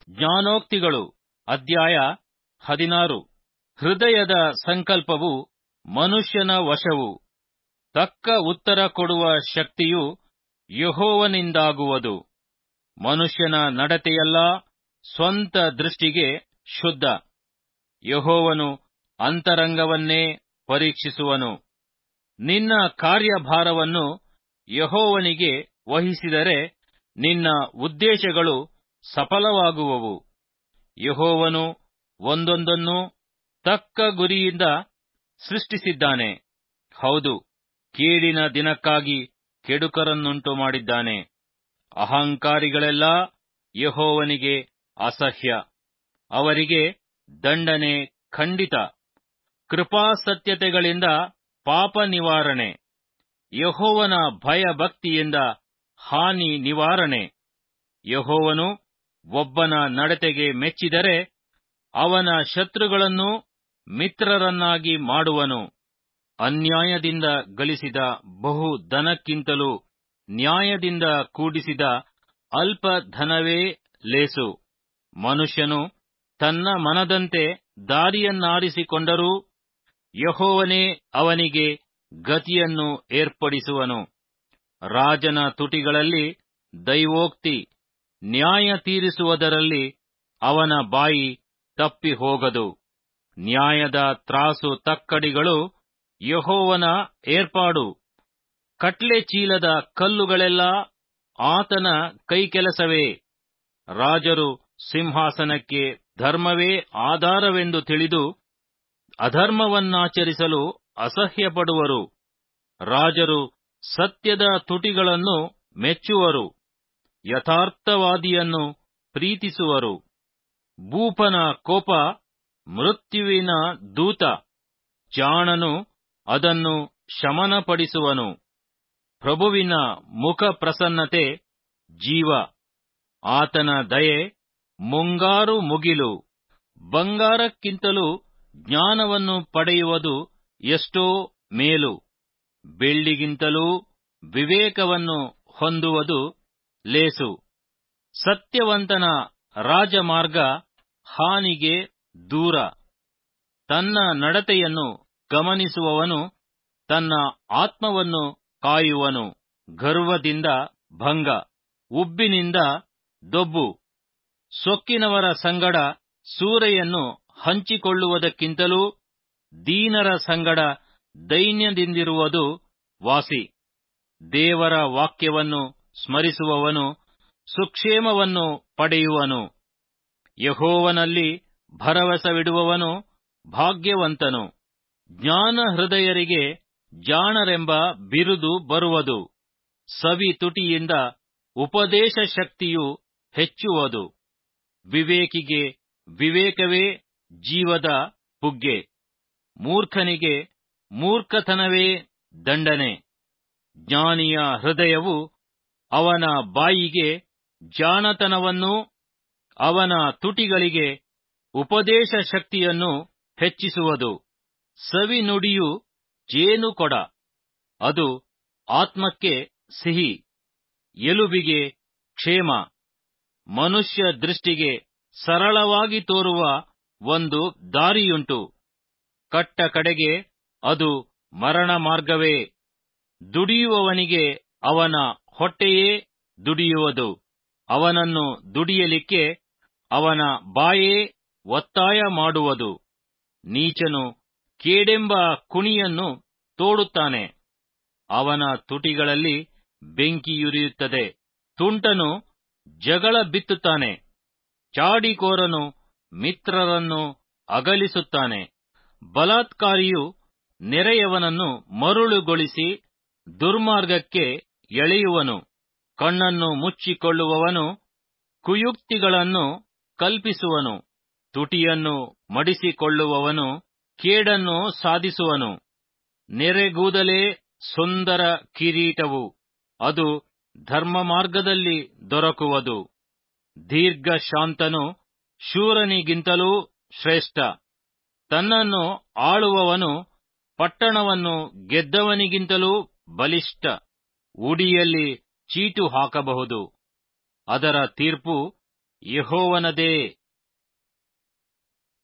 ಜ್ಞಾನೋಕ್ತಿಗಳು ಅಧ್ಯಾಯ ಹದಿನಾರು ಹೃದಯದ ಸಂಕಲ್ಪವು ಮನುಷ್ಯನ ವಶವು ತಕ್ಕ ಉತ್ತರ ಕೊಡುವ ಶಕ್ತಿಯು ಯೆಹೋವನಿಂದಾಗುವುದು ಮನುಷ್ಯನ ನಡತೆಯೆಲ್ಲ ಸ್ವಂತ ದೃಷ್ಟಿಗೆ ಶುದ್ಧ ಯೆಹೋವನು ಅಂತರಂಗವನ್ನೇ ಪರೀಕ್ಷಿಸುವನು ನಿನ್ನ ಕಾರ್ಯಭಾರವನ್ನು ಯೆಹೋವನಿಗೆ ವಹಿಸಿದರೆ ನಿನ್ನ ಉದ್ದೇಶಗಳು ಸಫಲವಾಗುವವು ಯೆಹೋವನು ಒಂದೊಂದನ್ನು ತಕ್ಕ ಗುರಿಯಿಂದ ಸೃಷ್ಟಿಸಿದ್ದಾನೆ ಹೌದು ಕೇಡಿನ ದಿನಕ್ಕಾಗಿ ಕೆಡುಕರನ್ನುಂಟು ಮಾಡಿದ್ದಾನೆ ಅಹಂಕಾರಿಗಳೆಲ್ಲ ಯೆಹೋವನಿಗೆ ಅಸಹ್ಯ ಅವರಿಗೆ ದಂಡನೆ ಖಂಡಿತ ಕೃಪಾಸತ್ಯತೆಗಳಿಂದ ಪಾಪ ನಿವಾರಣೆ ಯೆಹೋವನ ಭಯಭಕ್ತಿಯಿಂದ ಹಾನಿ ನಿವಾರಣೆ ಯೆಹೋವನು ಒಬ್ಬನ ನಡತೆಗೆ ಮೆಚ್ಚಿದರೆ ಅವನ ಶತ್ರುಗಳನ್ನು ಮಿತ್ರರನ್ನಾಗಿ ಮಾಡುವನು ಅನ್ಯಾಯದಿಂದ ಗಳಿಸಿದ ಬಹು ಧನಕ್ಕಿಂತಲೂ ನ್ಯಾಯದಿಂದ ಕೂಡಿಸಿದ ಅಲ್ಪ ಧನವೇ ಲೇಸು ಮನುಷ್ಯನು ತನ್ನ ಮನದಂತೆ ದಾರಿಯನ್ನಾರಿಸಿಕೊಂಡರೂ ಯೆಹೋವನೇ ಅವನಿಗೆ ಗತಿಯನ್ನು ಏರ್ಪಡಿಸುವನು ರಾಜನ ತುಟಿಗಳಲ್ಲಿ ದೈವೋಕ್ತಿ ನ್ಯಾಯ ತೀರಿಸುವುದರಲ್ಲಿ ಅವನ ಬಾಯಿ ತಪ್ಪಿ ಹೋಗದು ನ್ಯಾಯದ ತ್ರಾಸು ತಕ್ಕಡಿಗಳು ಯೆಹೋವನ ಏರ್ಪಾಡು ಕಟ್ಲೆ ಚೀಲದ ಕಲ್ಲುಗಳೆಲ್ಲ ಆತನ ಕೈಕೆಲಸವೇ ರಾಜರು ಸಿಂಹಾಸನಕ್ಕೆ ಧರ್ಮವೇ ಆಧಾರವೆಂದು ತಿಳಿದು ಅಧರ್ಮವನ್ನಾಚರಿಸಲು ಅಸಹ್ಯಪಡುವರು ರಾಜರು ಸತ್ಯದ ತುಟಿಗಳನ್ನು ಮೆಚ್ಚುವರು ಯಥಾರ್ಥವಾದಿಯನ್ನು ಪ್ರೀತಿಸುವರು ಭೂಪನ ಕೋಪ ಮೃತ್ಯುವಿನ ದೂತ ಜಾಣನು ಅದನ್ನು ಶಮನಪಡಿಸುವನು ಪ್ರಭುವಿನ ಮುಖ ಪ್ರಸನ್ನತೆ ಜೀವ ಆತನ ದಯೆ ಮುಂಗಾರು ಮುಗಿಲು ಬಂಗಾರಕ್ಕಿಂತಲೂ ಜ್ಞಾನವನ್ನು ಪಡೆಯುವುದು ಎಷ್ಟೋ ಮೇಲು ಬೆಳ್ಳಿಗಿಂತಲೂ ವಿವೇಕವನ್ನು ಹೊಂದುವುದು ಲೇಸು ಸತ್ಯವಂತನ ರಾಜಮಾರ್ಗ ಹಾನಿಗೆ ದೂರ ತನ್ನ ನಡತೆಯನ್ನು ಗಮನಿಸುವವನು ತನ್ನ ಆತ್ಮವನ್ನು ಕಾಯುವನು ಗರ್ವದಿಂದ ಭಂಗ ಉಬ್ಬಿನಿಂದ ದೊಬ್ಬು ಸೊಕ್ಕಿನವರ ಸಂಗಡ ಸೂರೆಯನ್ನು ಹಂಚಿಕೊಳ್ಳುವುದಕ್ಕಿಂತಲೂ ದೀನರ ಸಂಗಡ ದೈನ್ಯದಿಂದಿರುವುದು ವಾಸಿ ದೇವರ ವಾಕ್ಯವನ್ನು ಸ್ಮರಿಸುವವನು ಸುಕ್ಷೇಮವನ್ನು ಪಡೆಯುವನು ಯಹೋವನಲ್ಲಿ ಭರವಸವಿಡುವವನು ಭಾಗ್ಯವಂತನು ಜ್ಞಾನ ಹೃದಯರಿಗೆ ಜಾಣರೆಂಬ ಬಿರುದು ಬರುವುದು ಸವಿ ತುಟಿಯಿಂದ ಉಪದೇಶ ಶಕ್ತಿಯು ಹೆಚ್ಚುವುದು ವಿವೇಕಿಗೆ ವಿವೇಕವೇ ಜೀವದ ಪುಗ್ಗೆ ಮೂರ್ಖನಿಗೆ ಮೂರ್ಖತನವೇ ದಂಡನೆ ಜ್ಞಾನಿಯ ಹೃದಯವು ಅವನ ಬಾಯಿಗೆ ಜಾಣತನವನ್ನು ಅವನ ತುಟಿಗಳಿಗೆ ಉಪದೇಶ ಶಕ್ತಿಯನ್ನು ಹೆಚ್ಚಿಸುವುದು ಸವಿ ನುಡಿಯು ಜೇನು ಕೊಡ ಅದು ಆತ್ಮಕ್ಕೆ ಸಿಹಿ ಎಲುಬಿಗೆ ಕ್ಷೇಮ ಮನುಷ್ಯ ದೃಷ್ಟಿಗೆ ಸರಳವಾಗಿ ತೋರುವ ಒಂದು ದಾರಿಯುಂಟು ಕಟ್ಟ ಕಡೆಗೆ ಅದು ಮರಣ ಮಾರ್ಗವೇ ದುಡಿಯುವವನಿಗೆ ಅವನ ಹೊಟ್ಟೆಯೇ ದುಡಿಯುವುದು ಅವನನ್ನು ದುಡಿಯಲಿಕ್ಕೆ ಅವನ ಬಾಯೇ ಒತ್ತಾಯ ಮಾಡುವುದು ನೀಚನು ಕೇಡೆಂಬ ಕುಣಿಯನ್ನು ತೋಡುತ್ತಾನೆ ಅವನ ತುಟಿಗಳಲ್ಲಿ ಬೆಂಕಿಯುರಿಯುತ್ತದೆ ತುಂಟನು ಜಗಳ ಬಿತ್ತುತ್ತಾನೆ ಚಾಡಿಕೋರನು ಮಿತ್ರರನ್ನು ಅಗಲಿಸುತ್ತಾನೆ ಬಲಾತ್ಕಾರಿಯು ನೆರೆಯವನನ್ನು ಮರುಳುಗೊಳಿಸಿ ದುರ್ಮಾರ್ಗಕ್ಕೆ ಎಳೆಯುವನು ಕಣ್ಣನ್ನು ಮುಚ್ಚಿಕೊಳ್ಳುವವನು ಕುಯುಕ್ತಿಗಳನ್ನು ಕಲ್ಪಿಸುವನು ತುಟಿಯನ್ನು ಮಡಿಸಿಕೊಳ್ಳುವವನು ಕೇಡನ್ನು ಸಾಧಿಸುವನು ನೆರೆಗೂದಲೇ ಸುಂದರ ಕಿರೀಟವು ಅದು ಧರ್ಮ ಮಾರ್ಗದಲ್ಲಿ ದೊರಕುವುದು ದೀರ್ಘ ಶಾಂತನು ಶೂರನಿಗಿಂತಲೂ ಶ್ರೇಷ್ಠ ತನ್ನನ್ನು ಆಳುವವನು ಪಟ್ಟಣವನ್ನು ಗೆದ್ದವನಿಗಿಂತಲೂ ಬಲಿಷ್ಠ ಉಡಿಯಲ್ಲಿ ಚೀಟು ಹಾಕಬಹುದು ಅದರ ತೀರ್ಪು ಯೆಹೋವನದೇ